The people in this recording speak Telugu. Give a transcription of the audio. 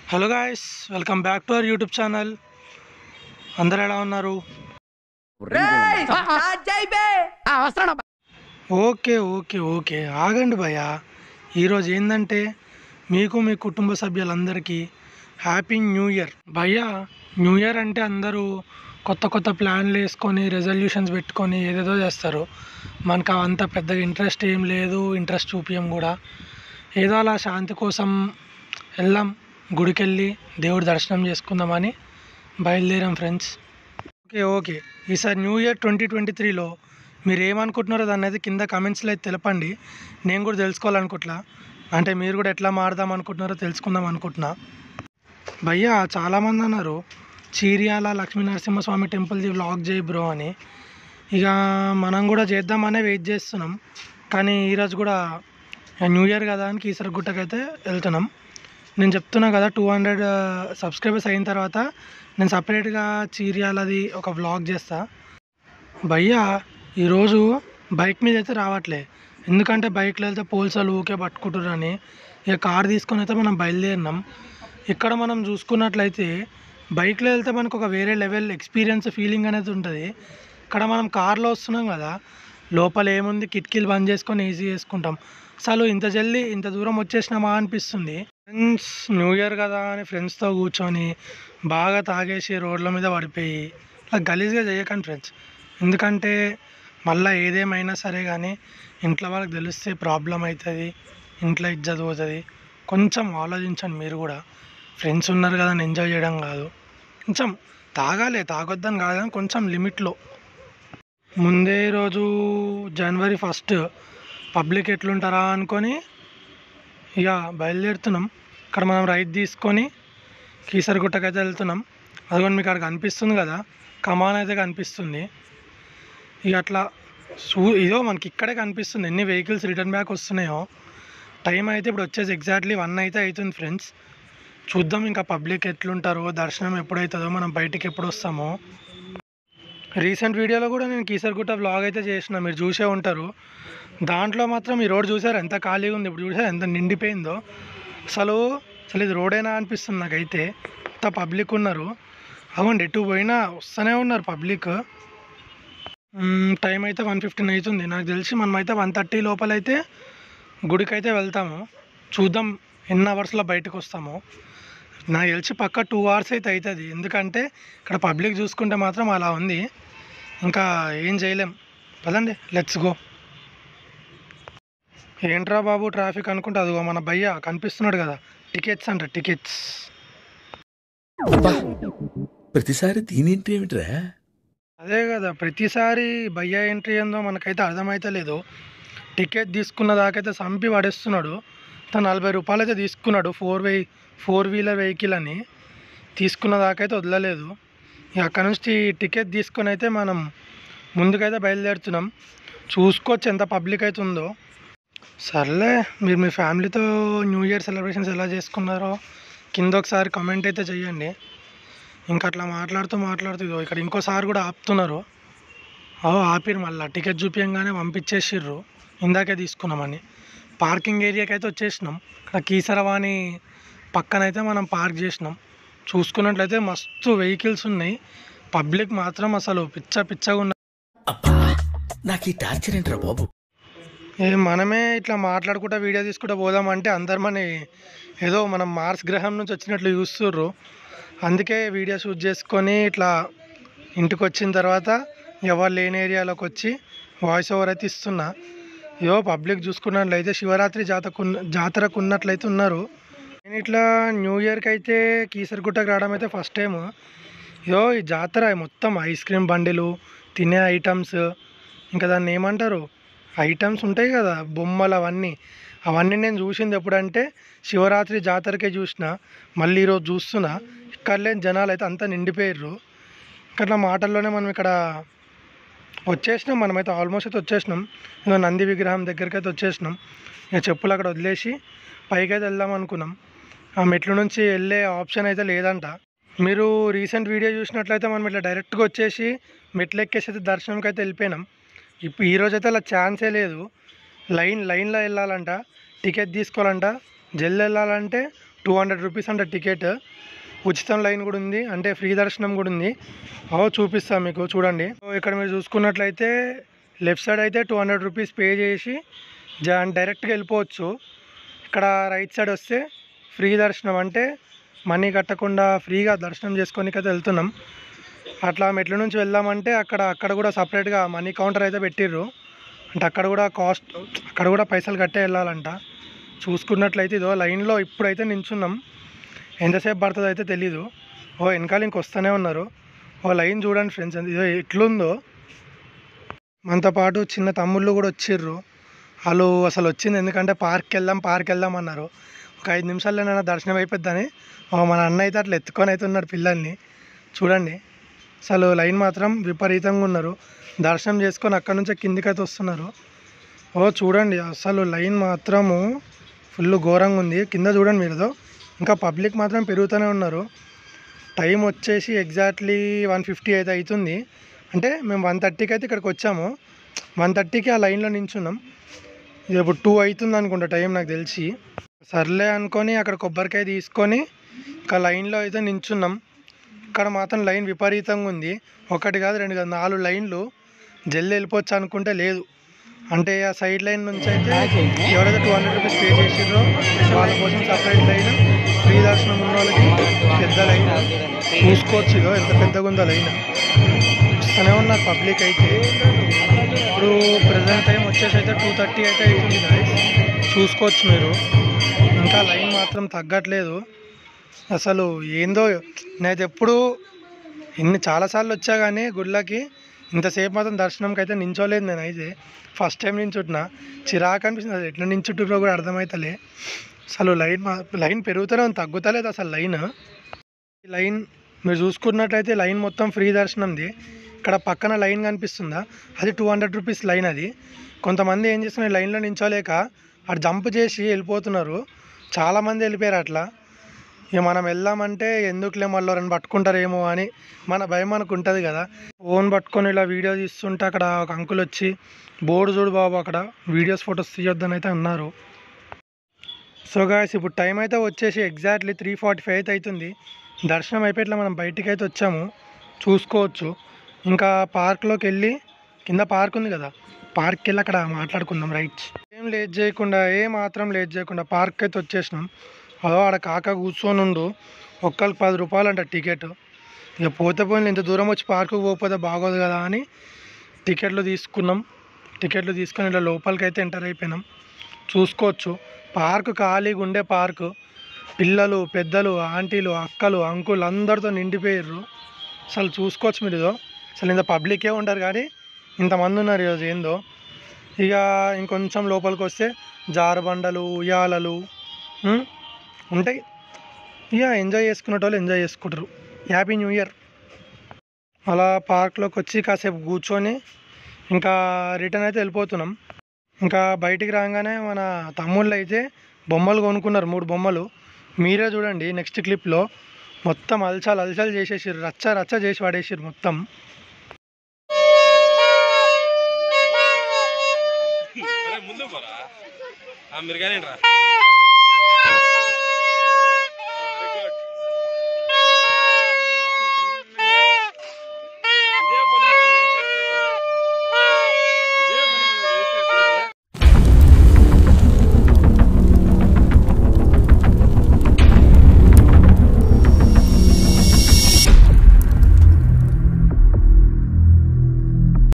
Hello guys welcome back to our YouTube channel అందరు ఎలా ఉన్నారు ఓకే ఓకే ఓకే ఆగండి భయ్య ఈరోజు ఏంటంటే మీకు మీ కుటుంబ సభ్యులందరికీ హ్యాపీ న్యూ ఇయర్ భయ్య న్యూ ఇయర్ అంటే అందరూ కొత్త కొత్త ప్లాన్లు వేసుకొని రెజల్యూషన్స్ పెట్టుకొని ఏదేదో చేస్తారు మనకు అంత పెద్దగా ఇంట్రెస్ట్ ఏం లేదు ఇంట్రెస్ట్ చూపించం కూడా ఏదో అలా శాంతి కోసం వెళ్దాం గుడికెళ్ళి దేవుడి దర్శనం చేసుకుందామని బయలుదేరాం ఫ్రెండ్స్ ఓకే ఓకే ఈసారి న్యూ ఇయర్ ట్వంటీ ట్వంటీ త్రీలో మీరు ఏమనుకుంటున్నారో దాన్ని అయితే కింద కమెంట్స్లో అయితే తెలపండి నేను కూడా తెలుసుకోవాలనుకుంటున్నా అంటే మీరు కూడా ఎట్లా మారుదాం అనుకుంటున్నారో తెలుసుకుందాం అనుకుంటున్నా భయ్యా చాలామంది అన్నారు చీరియాల లక్ష్మీ నరసింహస్వామి టెంపుల్ది వ్లాగ్ చేయి బ్రో అని ఇక మనం కూడా చేద్దామనే వెయిట్ చేస్తున్నాం కానీ ఈరోజు కూడా న్యూ ఇయర్ కదా అని కీసర గుట్టకైతే వెళ్తున్నాం నేను చెప్తున్నా కదా టూ హండ్రెడ్ సబ్స్క్రైబర్స్ అయిన తర్వాత నేను సపరేట్గా చీరియాలది ఒక వ్లాగ్ చేస్తా భయ్యా ఈరోజు బైక్ మీద అయితే రావట్లే ఎందుకంటే బైక్లో వెళ్తే పోల్సలు ఊకే పట్టుకుంటున్నారని ఇక కార్ తీసుకొని అయితే మనం బయలుదేరినాం ఇక్కడ మనం చూసుకున్నట్లయితే బైక్లో వెళ్తే మనకు ఒక వేరే లెవెల్ ఎక్స్పీరియన్స్ ఫీలింగ్ అనేది ఉంటుంది ఇక్కడ మనం కార్లో వస్తున్నాం కదా లోపల ఏముంది కిటికీలు బంద్ చేసుకొని ఈజీ చేసుకుంటాం అసలు ఇంత జల్దీ ఇంత దూరం వచ్చేసినామా అనిపిస్తుంది ఫ్రెండ్స్ న్యూ ఇయర్ కదా అని ఫ్రెండ్స్తో కూర్చొని బాగా తాగేసి రోడ్ల మీద పడిపోయి ఇట్లా గలీజ్గా చేయకండి ఫ్రెండ్స్ ఎందుకంటే మళ్ళీ ఏదేమైనా సరే కానీ ఇంట్లో వాళ్ళకి తెలిస్తే ప్రాబ్లం అవుతుంది ఇంట్లో ఇజ్జత్ పోతుంది కొంచెం ఆలోచించండి మీరు కూడా ఫ్రెండ్స్ ఉన్నారు కదా అని ఎంజాయ్ చేయడం కాదు కొంచెం తాగాలి తాగొద్దని కాదు కానీ కొంచెం లిమిట్లో ముందే రోజు జనవరి ఫస్ట్ పబ్లిక్ ఎట్లుంటారా అనుకొని ఇక బయలుదేరుతున్నాం ఇక్కడ మనం రైట్ తీసుకొని కీసరగుట్టకైతే వెళ్తున్నాం అదిగోండి మీకు అక్కడ కనిపిస్తుంది కదా కమాన్ అయితే కనిపిస్తుంది ఇక అట్లా సూ ఇదో మనకి ఇక్కడే కనిపిస్తుంది ఎన్ని వెహికల్స్ రిటర్న్ బ్యాక్ వస్తున్నాయో టైం అయితే ఇప్పుడు వచ్చేసి ఎగ్జాక్ట్లీ వన్ అయితే అవుతుంది ఫ్రెండ్స్ చూద్దాం ఇంకా పబ్లిక్ ఎట్లుంటారో దర్శనం ఎప్పుడవుతుందో మనం బయటికి ఎప్పుడు వస్తామో రీసెంట్ వీడియోలో కూడా నేను కీసరగుట్ట వ్లాగ్ అయితే చేసిన మీరు చూసే ఉంటారు దాంట్లో మాత్రం ఈ రోడ్ చూసారు ఎంత ఖాళీగా ఉంది ఇప్పుడు చూసారు ఎంత నిండిపోయిందో అసలు అసలు ఇది రోడేనా అనిపిస్తుంది నాకైతే అంత పబ్లిక్ ఉన్నారు అవ్వండి ఎటు పోయినా వస్తూనే ఉన్నారు పబ్లిక్ టైం అయితే వన్ ఫిఫ్టీన్ అవుతుంది నాకు తెలిసి మనమైతే వన్ థర్టీ లోపలైతే గుడికి అయితే వెళ్తాము చూద్దాం ఎన్ని అవర్స్లో బయటకు వస్తామో నాకు తెలిసి పక్క టూ అవర్స్ అయితే అవుతుంది ఎందుకంటే ఇక్కడ పబ్లిక్ చూసుకుంటే మాత్రం అలా ఉంది ఇంకా ఏం చేయలేం పదండి లెట్స్ గో ఏంట్రా బాబు ట్రాఫిక్ అనుకుంటే అదిగో మన భయ్య కనిపిస్తున్నాడు కదా టికెట్స్ అంట టికెట్స్ అబ్బా ప్రతిసారి దీని ఎంట్రీ ఏమిట్రా అదే కదా ప్రతిసారి భయ్య ఎంట్రీ ఏందో మనకైతే అర్థమైతే లేదు టికెట్ తీసుకున్న దాకైతే సంపి పడేస్తున్నాడు తను నలభై రూపాయలు అయితే తీసుకున్నాడు four way four wheeler vehicle అని తీసుకున్న దాకైతే వదలలేదు ఇక అక్కడ నుంచి టికెట్ తీసుకొని అయితే మనం ముందుకైతే బయలుదేరుతున్నాం చూసుకోవచ్చు ఎంత పబ్లిక్ అయితే ఉందో సర్లే మీరు మీ ఫ్యామిలీతో న్యూ ఇయర్ సెలబ్రేషన్స్ ఎలా చేసుకున్నారో కింద ఒకసారి కమెంట్ అయితే చెయ్యండి ఇంకా అట్లా మాట్లాడుతూ మాట్లాడుతూ ఇదిగో ఇక్కడ ఇంకోసారి కూడా ఆపుతున్నారు ఓ ఆపిరు మళ్ళీ టికెట్ చూపించగానే పంపించేసిర్రు ఇందాకే తీసుకున్నామని పార్కింగ్ ఏరియాకి అయితే వచ్చేసినాం ఇక్కడ కీసరవాణి పక్కన అయితే మనం పార్క్ చేసినాం చూసుకున్నట్లయితే మస్తు వెహికల్స్ ఉన్నాయి పబ్లిక్ మాత్రం అసలు పిచ్చ పిచ్చగా ఉన్న అబ్బా నాకు ఈ టార్చర్ ఏంట్రా బాబు ఏ మనమే ఇట్లా మాట్లాడుకుంటా వీడియో తీసుకుంటా పోదామంటే అందరు మన ఏదో మనం మార్స్ గ్రహం నుంచి వచ్చినట్లు చూస్తుర్రు అందుకే వీడియో షూట్ చేసుకొని ఇట్లా ఇంటికి వచ్చిన తర్వాత ఎవరు లేని ఏరియాలోకి వచ్చి వాయిస్ ఓవర్ అయితే ఇస్తున్నా ఏవో పబ్లిక్ చూసుకున్నట్లయితే శివరాత్రి జాతకు జాతరకు ఉన్నట్లయితే ఉన్నారు నేను ఇట్లా న్యూ ఇయర్కి అయితే కీసరగుట్టకు రావడం అయితే ఫస్ట్ టైం ఇదో ఈ జాతర మొత్తం ఐస్ క్రీమ్ బండిలు తినే ఐటమ్స్ ఇంకా దాన్ని ఏమంటారు ఐటమ్స్ ఉంటాయి కదా బొమ్మలు అవన్నీ అవన్నీ నేను చూసింది ఎప్పుడంటే శివరాత్రి జాతరకే చూసిన మళ్ళీ ఈరోజు చూస్తున్నా ఇక్కడ లేని జనాలు అయితే అంతా నిండిపోయారు అట్లా మాటల్లోనే మనం ఇక్కడ వచ్చేసినాం మనమైతే ఆల్మోస్ట్ అయితే వచ్చేసినాం ఇక నంది విగ్రహం దగ్గరికి అయితే వచ్చేసినాం ఇక చెప్పులు అక్కడ వదిలేసి పైకి అయితే వెళ్దాం అనుకున్నాం ఆ మెట్ల నుంచి వెళ్ళే ఆప్షన్ అయితే లేదంట మీరు రీసెంట్ వీడియో చూసినట్లయితే మనం ఇట్లా డైరెక్ట్గా వచ్చేసి మెట్లు ఎక్కేసి అయితే దర్శనంకి అయితే వెళ్ళిపోయినాం ఇప్పుడు ఈరోజు అయితే అలా ఛాన్సే లేదు లైన్ లైన్లో వెళ్ళాలంట టికెట్ తీసుకోవాలంట జల్ది వెళ్ళాలంటే టూ హండ్రెడ్ రూపీస్ అంటే టికెట్ ఉచితం లైన్ కూడా ఉంది అంటే ఫ్రీ దర్శనం కూడా ఉంది అవో చూపిస్తాను మీకు చూడండి సో ఇక్కడ మీరు చూసుకున్నట్లయితే లెఫ్ట్ సైడ్ అయితే టూ హండ్రెడ్ రూపీస్ పే చేసి జా డైరెక్ట్గా వెళ్ళిపోవచ్చు ఇక్కడ రైట్ సైడ్ వస్తే ఫ్రీ దర్శనం అంటే మనీ కట్టకుండా ఫ్రీగా దర్శనం చేసుకోనికి అయితే వెళ్తున్నాం అట్లా మెట్ల నుంచి వెళ్దామంటే అక్కడ అక్కడ కూడా సపరేట్గా మనీ కౌంటర్ అయితే పెట్టిర్రు అంటే అక్కడ కూడా కాస్ట్ అక్కడ కూడా పైసలు కట్టే వెళ్ళాలంట చూసుకున్నట్లయితే ఇదో లైన్లో ఇప్పుడైతే నించున్నాం ఎంతసేపు పడుతుందో అయితే తెలీదు ఓ వెనకాల ఇంక వస్తూనే ఉన్నారు ఓ లైన్ చూడండి ఫ్రెండ్స్ ఇదో ఎట్లుందో మనతో పాటు చిన్న తమ్ముళ్ళు కూడా వచ్చిర్రు వాళ్ళు అసలు వచ్చింది ఎందుకంటే పార్క్కి వెళ్దాం పార్క్ వెళ్దాం అన్నారు ఒక ఐదు నిమిషాల్లోనైనా దర్శనం అయిపోద్దని ఓ మన అన్న అయితే అట్లా ఎత్తుకొని అయితే ఉన్నాడు పిల్లల్ని చూడండి అసలు లైన్ మాత్రం విపరీతంగా ఉన్నారు దర్శనం చేసుకొని అక్కడ నుంచే కిందికైతే వస్తున్నారు ఓ చూడండి అసలు లైన్ మాత్రము ఫుల్ ఘోరంగా ఉంది కింద చూడండి మీరు ఇంకా పబ్లిక్ మాత్రం పెరుగుతూనే ఉన్నారు టైం వచ్చేసి ఎగ్జాక్ట్లీ వన్ ఫిఫ్టీ అయితే అవుతుంది అంటే మేము వన్ థర్టీకి అయితే ఇక్కడికి వచ్చాము వన్ థర్టీకి ఆ లైన్లో నించున్నాం ఇది ఇప్పుడు టూ అవుతుంది అనుకుంటా టైం నాకు తెలిసి సర్లే అనుకొని అక్కడ కొబ్బరికాయ తీసుకొని ఇంకా లైన్లో అయితే నించున్నాం ఇక్కడ మాత్రం లైన్ విపరీతంగా ఉంది ఒకటి కాదు రెండు కాదు నాలుగు లైన్లు జల్ది వెళ్ళిపోవచ్చు అనుకుంటే లేదు అంటే ఆ సైడ్ లైన్ నుంచి అయితే ఎవరైతే టూ హండ్రెడ్ రూపీస్ పే చేసిర్రో వాళ్ళ కోసం సపరేట్ లైన్ ఫ్రీ దర్శనం ఉన్న వాళ్ళకి పెద్ద లైన్ చూసుకోవచ్చు ఇదో ఎంత పెద్దగా ఉందో లైన్ వస్తూనే ఉన్నారు పబ్లిక్ అయితే ఇప్పుడు ప్రజెంట్ టైం వచ్చేసి అయితే టూ థర్టీ అయితే అవుతుంది guys. చూసుకోవచ్చు మీరు ఇంకా లైన్ మాత్రం తగ్గట్లేదు అసలు ఏందో నేనైతే ఎప్పుడు ఇన్ని చాలాసార్లు వచ్చా కానీ గుళ్ళకి ఇంతసేపు మాత్రం దర్శనంకి అయితే నించోలేదు నేను అయితే ఫస్ట్ టైం నించుంటున్నా చిరాకు అనిపిస్తుంది అసలు ఎట్లా నించుంటున్నారో కూడా అర్థమవుతలే అసలు లైన్ మా లైన్ పెరుగుతూనే ఉంది తగ్గుతలేదు అసలు లైన్ ఈ లైన్ మీరు చూసుకున్నట్లయితే లైన్ మొత్తం ఫ్రీ దర్శనంది ఇక్కడ పక్కన లైన్ కనిపిస్తుందా అది టూ హండ్రెడ్ రూపీస్ లైన్ అది కొంతమంది ఏం చేస్తున్నారు లైన్లో నించోలేక అటు జంప్ చేసి వెళ్ళిపోతున్నారు చాలామంది వెళ్ళిపోయారు అట్లా ఇక మనం వెళ్దామంటే ఎందుకులే మళ్ళీ ఎవరైనా పట్టుకుంటారేమో అని మన భయం మనకు ఉంటుంది కదా ఫోన్ పట్టుకొని ఇలా వీడియో తీస్తుంటే అక్కడ ఒక అంకుల్ వచ్చి బోర్డు చూడు బాబు అక్కడ వీడియోస్ ఫొటోస్ తీయొద్దని అయితే అన్నారు సో గాయస్ ఇప్పుడు టైం అయితే వచ్చేసి ఎగ్జాక్ట్లీ త్రీ ఫార్టీ ఫైవ్ అయితే అవుతుంది దర్శనం అయిపోయి ఇట్లా మనం బయటికి అయితే వచ్చాము చూసుకోవచ్చు ఇంకా పార్క్లోకి వెళ్ళి కింద పార్క్ ఉంది కదా పార్క్కి వెళ్ళి అక్కడ మాట్లాడుకుందాం రైట్ ఏం లేట్ చేయకుండా ఏ మాత్రం లేట్ చేయకుండా పార్క్ అయితే వచ్చేసినాం అదో ఆడ కాక కూర్చొని ఉండు ఒక్కరికి పది రూపాయలు అంట టికెట్ ఇక పోతే పోయిన ఇంత దూరం వచ్చి పార్కు పోకపోతే బాగోదు కదా అని టికెట్లు తీసుకున్నాం టికెట్లు తీసుకొని ఇలా లోపలికి అయితే ఎంటర్ అయిపోయినాం చూసుకోవచ్చు పార్కు ఖాళీగా ఉండే పార్కు పిల్లలు పెద్దలు ఆంటీలు అక్కలు అంకులు అందరితో నిండిపోయారు అసలు చూసుకోవచ్చు మీరు ఇదో అసలు ఇంత పబ్లికే ఉంటారు కానీ ఇంతమంది ఉన్నారు ఈరోజు ఏందో ఇక ఇంకొంచెం లోపలికి వస్తే జారుబండలు ఉయ్యాలలు ఉమ్, ఉంటాయి ఇక ఎంజాయ్ చేసుకునేటోళ్ళు ఎంజాయ్ చేసుకుంటారు హ్యాపీ న్యూ ఇయర్ అలా పార్క్లోకి వచ్చి కాసేపు కూర్చొని ఇంకా రిటర్న్ అయితే వెళ్ళిపోతున్నాం ఇంకా బయటికి రాగానే మన తమ్ముళ్ళు అయితే బొమ్మలు కొనుక్కున్నారు మూడు బొమ్మలు మీరే చూడండి నెక్స్ట్ క్లిప్లో మొత్తం అల్చాలు అల్చాలు చేసేసారు రచ్చ రచ్చ చేసి పడేసారు మొత్తం ముందు పోరా మీరు కానీ రా